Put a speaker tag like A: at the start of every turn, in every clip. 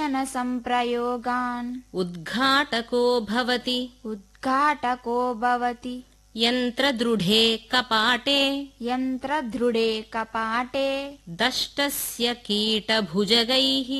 A: भूषणसम्प्रयोगान्
B: उद्घाटको भवति
A: उद्घाटको भवति
B: यन्त्रदृढे कपाटे
A: यन्त्रदृढे कपाटे
B: दष्टस्य कीटभुजगैः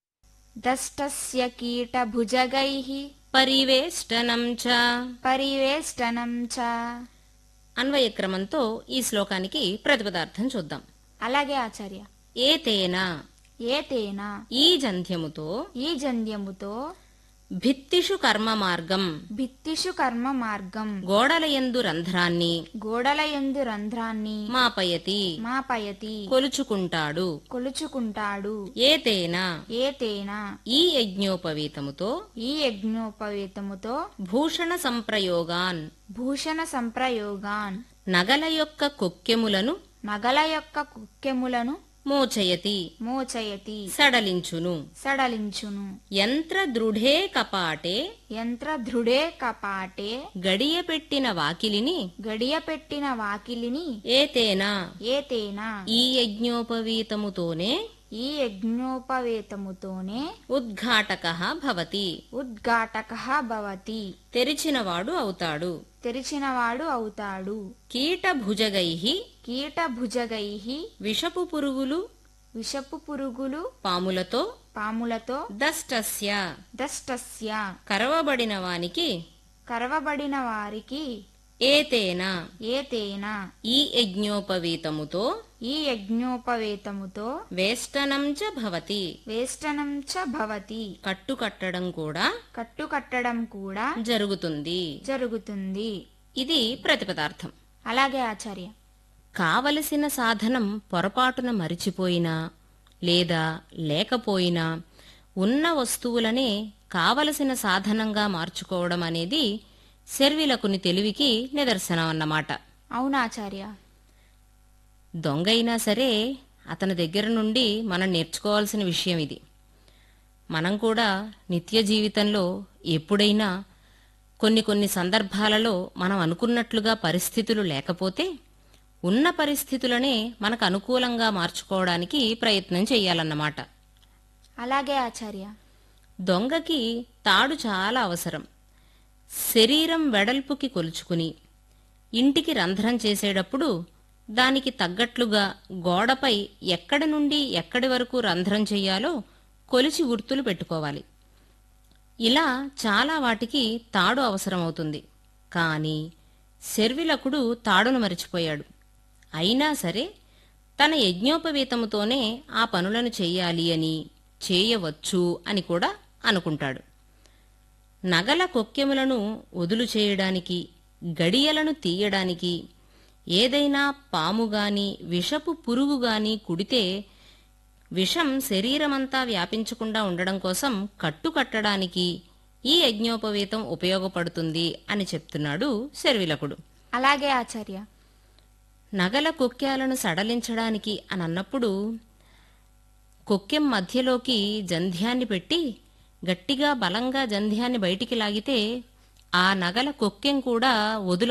A: दष्टस्य कीटभुजगैः
B: పరివేష్టనం చ
A: परिवेष्टनं च
B: అన్వయక్రమంతో ఈ శ్లోకానికి ప్రతిపదార్థం చూద్దాం
A: అలాగే ఆచార్య
B: ఏతేన
A: ఏతేన
B: ఈ జంధ్యముతో
A: ఈ జంధ్యముతో
B: భిత్తిషు కర్మ మార్గం
A: భిత్తిషు కర్మ మార్గం
B: గోడలయందు రంధ్రాన్ని
A: గోడలయందు రంధ్రాన్ని
B: మాపయతి
A: మాపయతి
B: కొలుచుకుంటాడు
A: కొలుచుకుంటాడు
B: ఏతేన
A: ఏతేన
B: ఈ యజ్ఞోపవీతముతో
A: ఈ యజ్ఞోపవేతముతో
B: భూషణ సంప్రయోగాన్
A: భూషణ సంప్రయోగాన్
B: నగల యొక్క కొక్కెములను
A: నగల యొక్క కుక్కెములను
B: మోచయతి
A: మోచయతి
B: సడలించును
A: సడలించును
B: యంత్ర దృఢే కపాటే
A: యంత్ర దృఢే కపాటే
B: గడియ పెట్టిన వాకిలిని
A: గడియపెట్టిన వాకిలిని
B: ఏతేనా
A: ఏతేన
B: ఈ యజ్ఞోపవీతముతోనే
A: ఈ యజ్ఞోపవేతముతోనే
B: ఉద్ఘాటక భవతి
A: ఉద్ఘాటక భవతి
B: తెరిచినవాడు అవుతాడు
A: తెరిచినవాడు అవుతాడు
B: కీటభుజగై
A: కీటభుజగై
B: విషపు పురుగులు
A: విషపు పురుగులు
B: పాములతో
A: పాములతో
B: దష్టస్య
A: దష్టస్య
B: కరవబడిన వానికి
A: కరవబడిన వారికి
B: ఏతేనా
A: ఏతేన
B: ఈ యజ్ఞోపవీతముతో
A: ఈ యజ్ఞోపవేతముతో
B: వేష్టనం చ భవతి
A: వేష్టనం చ భవతి
B: కట్టుకట్టడం కూడా
A: కట్టుకట్టడం కూడా
B: జరుగుతుంది
A: జరుగుతుంది
B: ఇది ప్రతిపదార్థం
A: అలాగే ఆచార్య
B: కావలసిన సాధనం పొరపాటున మరిచిపోయినా లేదా లేకపోయినా ఉన్న వస్తువులనే కావలసిన సాధనంగా మార్చుకోవడం అనేది శర్విలకుని తెలివికి నిదర్శనం అన్నమాట
A: అవునాచార్య
B: దొంగైనా సరే అతని దగ్గర నుండి మనం నేర్చుకోవాల్సిన విషయం ఇది మనం కూడా నిత్య జీవితంలో ఎప్పుడైనా కొన్ని కొన్ని సందర్భాలలో మనం అనుకున్నట్లుగా పరిస్థితులు లేకపోతే ఉన్న పరిస్థితులనే మనకు అనుకూలంగా మార్చుకోవడానికి ప్రయత్నం చేయాలన్నమాట
A: అలాగే ఆచార్య
B: దొంగకి తాడు చాలా అవసరం శరీరం వెడల్పుకి కొలుచుకుని ఇంటికి రంధ్రం చేసేటప్పుడు దానికి తగ్గట్లుగా గోడపై ఎక్కడి నుండి ఎక్కడి వరకు రంధ్రం చెయ్యాలో కొలిచి గుర్తులు పెట్టుకోవాలి ఇలా చాలా వాటికి తాడు అవసరమవుతుంది కాని శర్విలకుడు తాడును మరిచిపోయాడు అయినా సరే తన యజ్ఞోపవీతముతోనే ఆ పనులను చెయ్యాలి అని చేయవచ్చు అని కూడా అనుకుంటాడు నగల కొక్కెములను వదులు చేయడానికి గడియలను తీయడానికి ఏదైనా పాముగాని విషపు పురుగుగాని కుడితే విషం శరీరమంతా వ్యాపించకుండా ఉండడం కోసం కట్టు కట్టడానికి ఈ యజ్ఞోపవీతం ఉపయోగపడుతుంది అని చెప్తున్నాడు శర్విలకుడు
A: అలాగే ఆచార్య
B: నగల కొక్క్యాలను సడలించడానికి అని అన్నప్పుడు కొక్కెం మధ్యలోకి జంధ్యాన్ని పెట్టి గట్టిగా బలంగా జంధ్యాన్ని బయటికి లాగితే ఆ నగల కొక్కెం కూడా వదులు